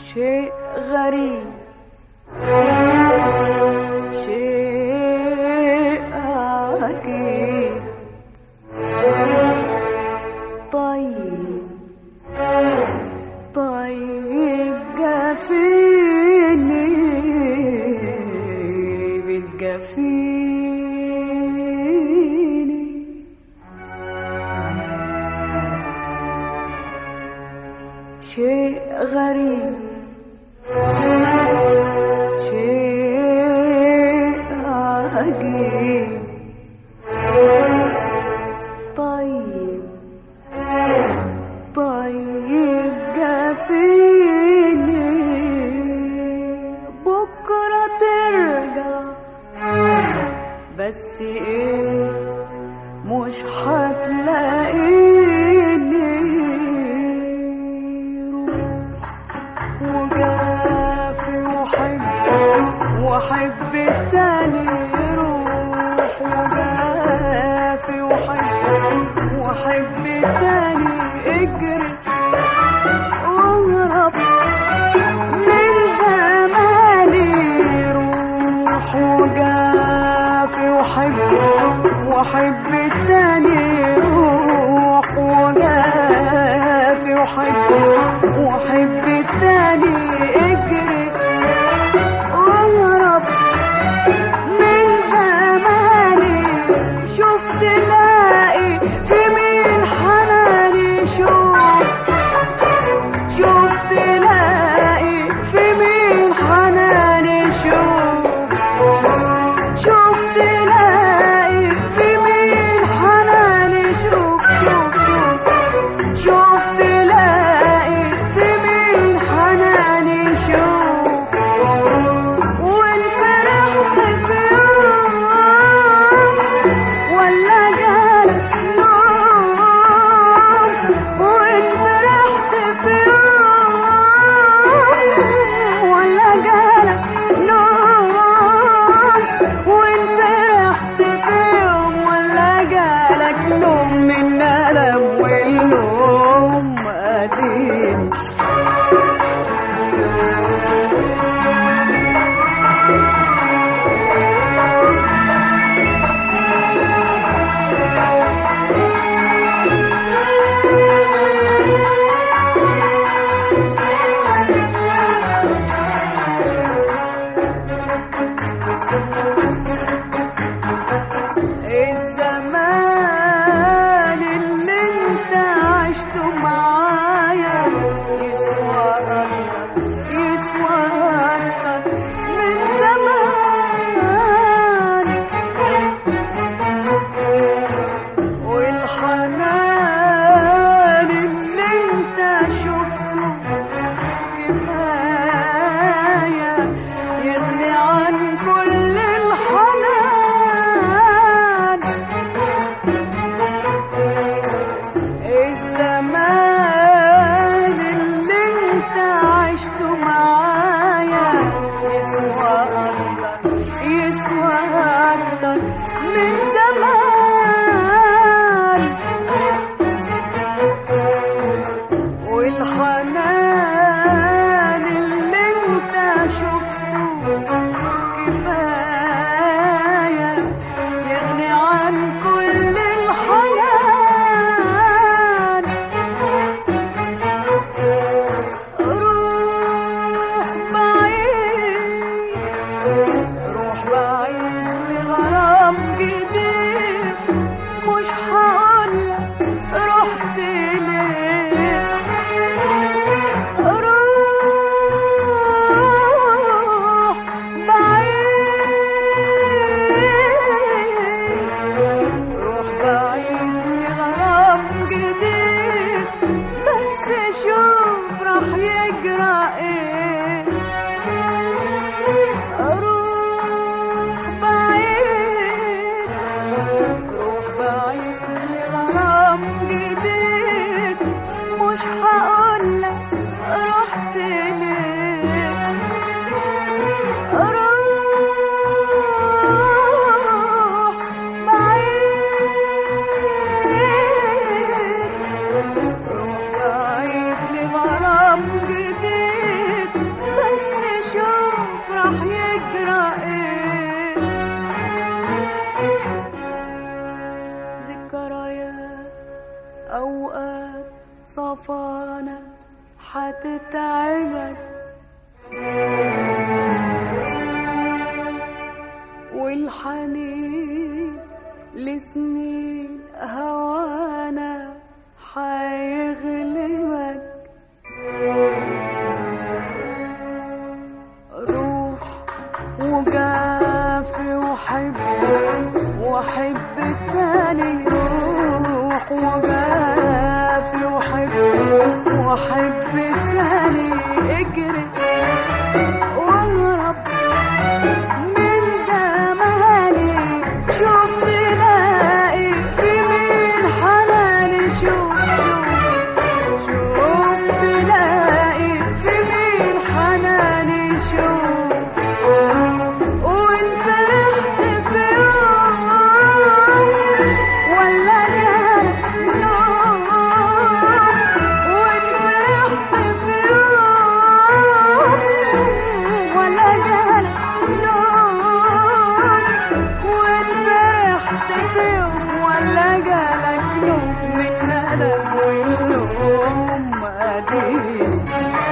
شيء غريب شيء عجيب طيب طيب جافيني بتجافيني شيء غريب شيء عجيب طيب طيب جافيني بكرة ترجع بس ايه مش هتلاقيني وجافي وحب وحب التاني يروح وجافي وحب وحب التاني اجري واهرب من زماني روح وجافي وحب وحب التاني روح وجافي وحب وحب التاني اجري واهرب من زماني شفت لاقي في مين حناني شوف شفت لاقي في مين حناني شوف شفت لاقي في مين حناني شوف شوف شوف شفت لاقي في مين حناني شوف وان فرحت في يوم ولا جالك نوم وان فرحت في يوم ولا جالك نوم وان فرحت في يوم ولا جالك نوم من ألم والنوم أديني الزمان اللي انت عشته معايا يسوى اكتر يسوى اكتر من زمان والحنان اللي انت شفته كفاية يغني عن كل الحنان الزمان اللي انت عشته معايا يسوى اكتر يسوى اكتر من زمان والحنان اللي انت شفته كفاية يغني عن كل الحنان روح بعيد روح بعيد لغرام جديد مش هقولك رحت ليه روح بعيد روح بعيد لغرام جديد بس شوف راح يجرى ايه روح بعيد روح بعيد لغرام جديد مش هقولك رحت ليه روح بعيد روح بعيد لغرام جديد صفانة حتتعبك والحنين لسنين هوانا حيغلبك روح وجافي وحب وحب التاني روح وجافي وحب وحب التاني اجري واهرب من زماني شوف تلاقي في مين حناني شوف شوف شوف تلاقي في مين حناني شوف وان فرحت في يوم ولا جالك نوم وان فرحت في يوم ولا جالك نوم وان فرحت في يوم ولا جالك نوم من ندم والنوم قديم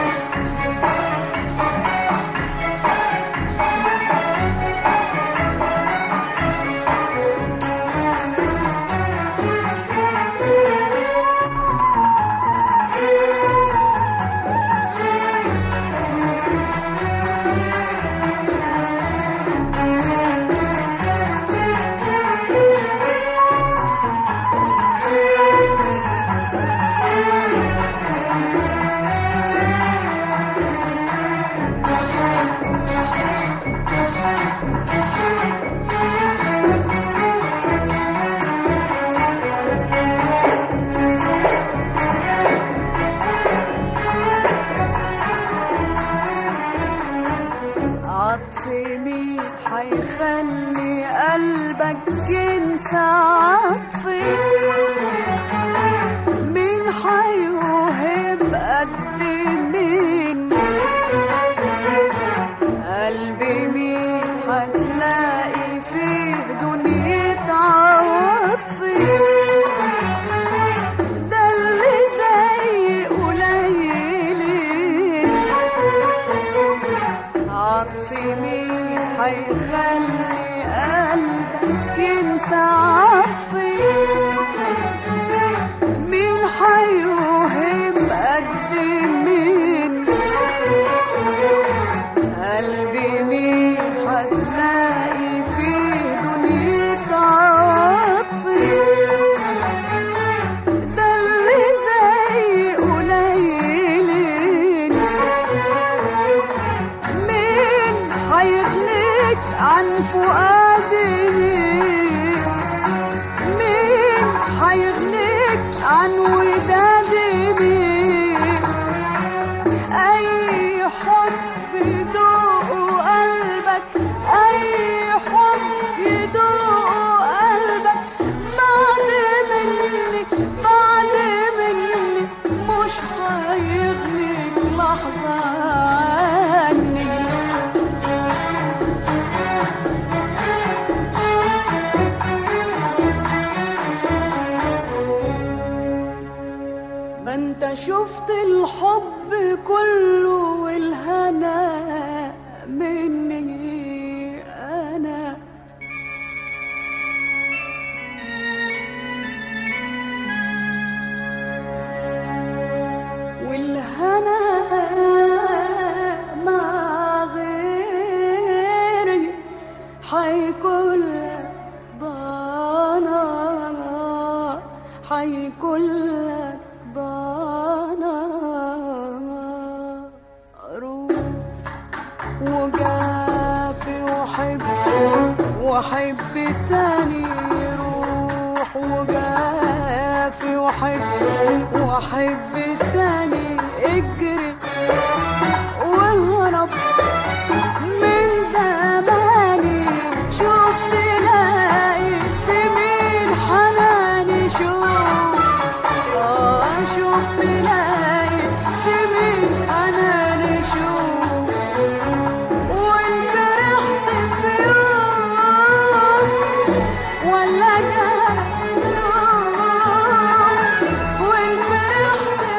عطف مين حيخلي قلبك ينسى عطفي مين حيوهب قد مين قلبي مين هتلاقي فيه دنيا عواطفي ده اللي زي قليلين عطفي مين حيخلي قلبك ينسى عطفي مين حيوهم قد مين قلبي مين هتلاقي فيه دنيا عطفي ده اللي زي قليلين مين هيغنيك عن فؤادي مين هيغنيك عن ودادي مين اي حب يدوق قلبك اي حب يدوق قلبك بعد مني بعد مني مش هيغنيك لحظة عني ما انت شفت الحب كله والهنا مني انا والهنا مع غيري حيكون لك ضنا حيكون لك ضنا روح وجافي وحب وحب تاني روح وجافي وحب وحب تاني اجري واهرب من زماني شوف تلاقي في مين حناني شوف اه شوف تلاقي في مين حناني شوف وان فرحت في يوم ولا جالك نوم وان فرحت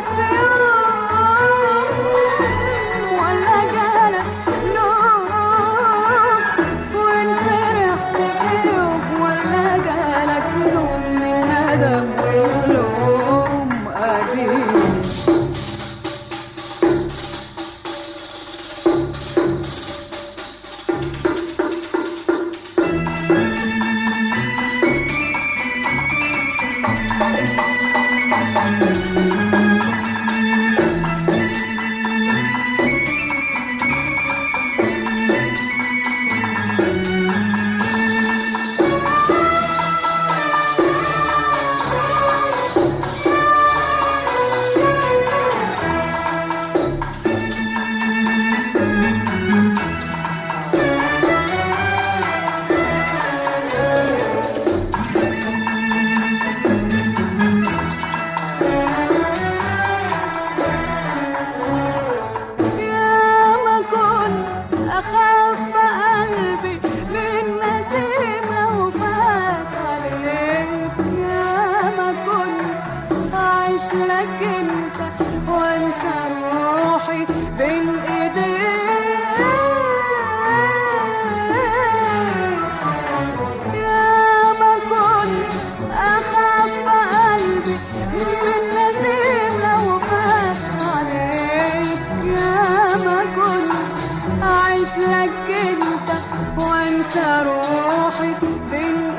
وانسى روحي بين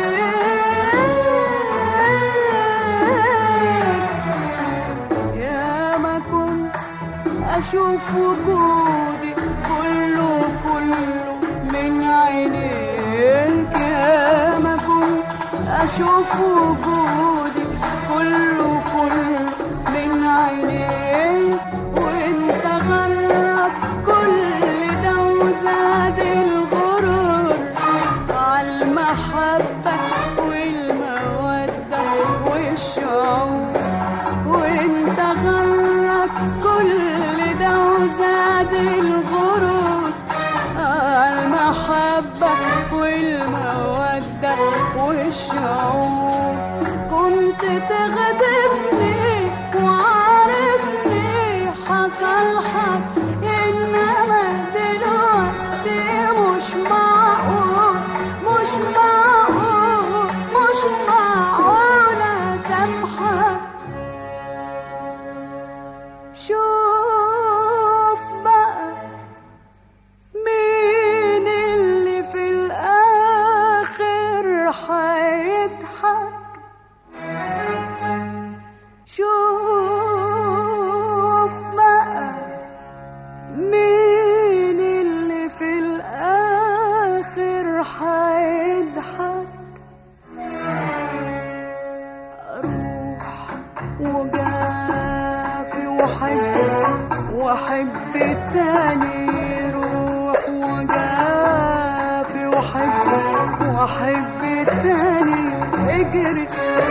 ايديك يا ما كنت اشوف وجودي كله كله من عينيك يا ما كنت اشوف وجودي كله كله من عينيك وانت غرب كل ده وزاد الغرور عالمحبة والمودة والشعور وانت غرب كل ده وزاد الغرور المحبة والمودة والشعور كنت تغضبني وعارفني حصل حق انما دلوقتي مش معقول مش معقول مش معقول اسامحك شوف بقى مين اللي في الآخر هيضحك شوف بقى مين اللي في الآخر هيضحك أروح وجافي وحب وأحب التاني يروح وجافي وحب وأحب التاني اجري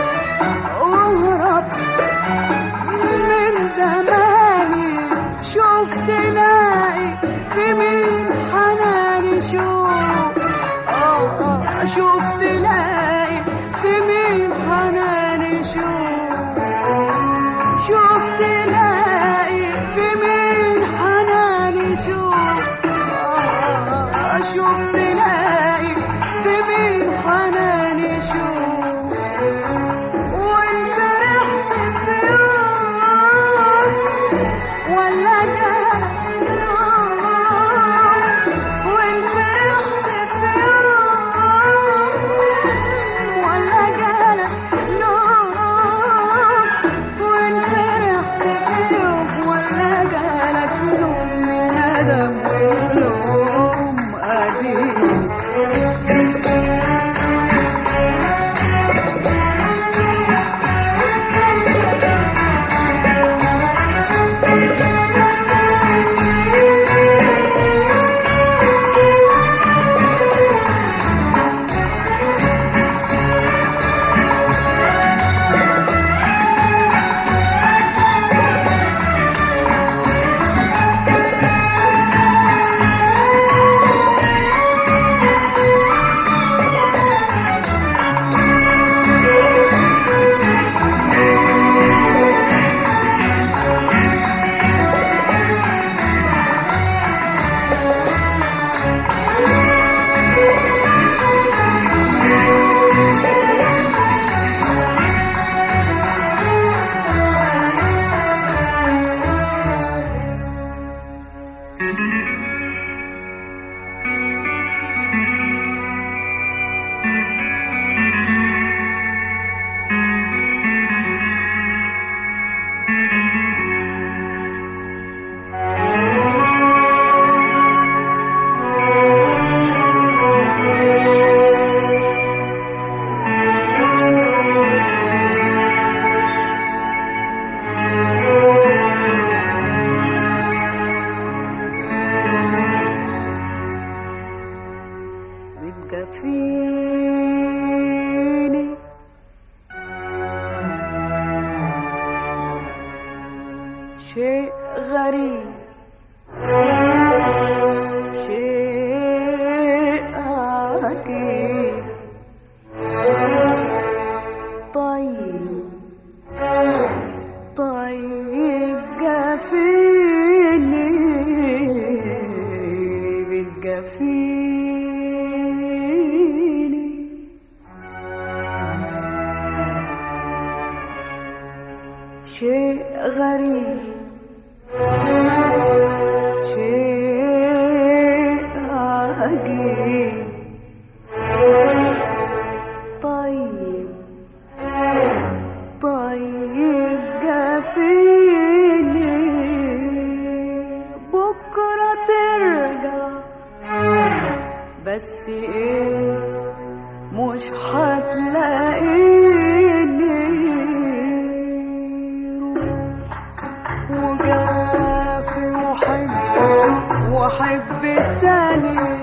اهرب من زماني شوف تلاقي في مين حناني شوف اه اه شوف تلاقي في مين حناني شوف شوف تلاقي في مين حناني شوف آه شوف تلاقي في مين حناني شوف وان فرحت في يوم ولا جالك يوم وان فرحت في يوم ولا جالك يوم وان فرحت في يوم ولا جالك يوم من ندم واللوم قديم بتكفيني شيء غريب شيء عجيب طيب طيب جافيني بتجافيني شيء غريب شيء عجيب واحب التاني